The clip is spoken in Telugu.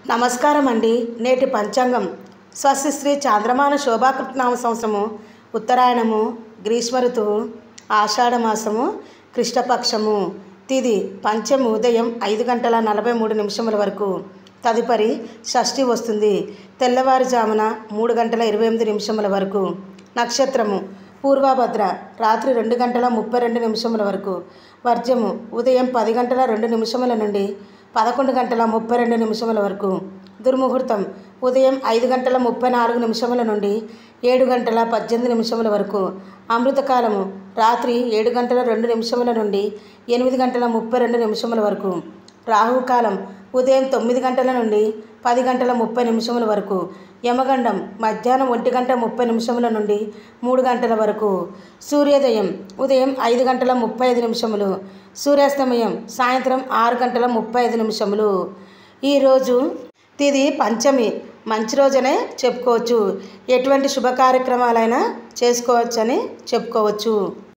నమస్కారం అండి నేటి పంచాంగం స్వస్తి శ్రీ చాంద్రమాన శోభాకృతనామ సంవత్సరము ఉత్తరాయణము గ్రీష్మ ఋతువు ఆషాఢ మాసము కృష్ణపక్షము తిది పంచమి ఉదయం ఐదు గంటల నలభై మూడు నిమిషముల వరకు తదుపరి షష్ఠి వస్తుంది తెల్లవారుజామున మూడు గంటల ఇరవై ఎనిమిది నిమిషముల వరకు నక్షత్రము పూర్వభద్ర రాత్రి రెండు గంటల ముప్పై రెండు నిమిషముల వరకు వర్జము ఉదయం పది గంటల రెండు నిమిషముల నుండి పదకొండు గంటల ముప్పై రెండు నిమిషముల వరకు దుర్ముహూర్తం ఉదయం ఐదు గంటల ముప్పై నాలుగు నిమిషముల నుండి ఏడు గంటల పద్దెనిమిది నిమిషముల వరకు అమృతకాలము రాత్రి ఏడు గంటల రెండు నిమిషముల నుండి ఎనిమిది గంటల ముప్పై రెండు నిమిషముల వరకు రాహుకాలం ఉదయం తొమ్మిది గంటల నుండి పది గంటల ముప్పై నిమిషముల వరకు యమగండం మధ్యాహ్నం ఒంటి గంట ముప్పై నిమిషముల నుండి మూడు గంటల వరకు సూర్యోదయం ఉదయం ఐదు గంటల ముప్పై ఐదు నిమిషములు సూర్యాస్తమయం సాయంత్రం ఆరు గంటల ముప్పై ఐదు నిమిషములు ఈరోజు తిది పంచమి మంచి రోజనే చెప్పుకోవచ్చు ఎటువంటి శుభ కార్యక్రమాలైనా చేసుకోవచ్చని చెప్పుకోవచ్చు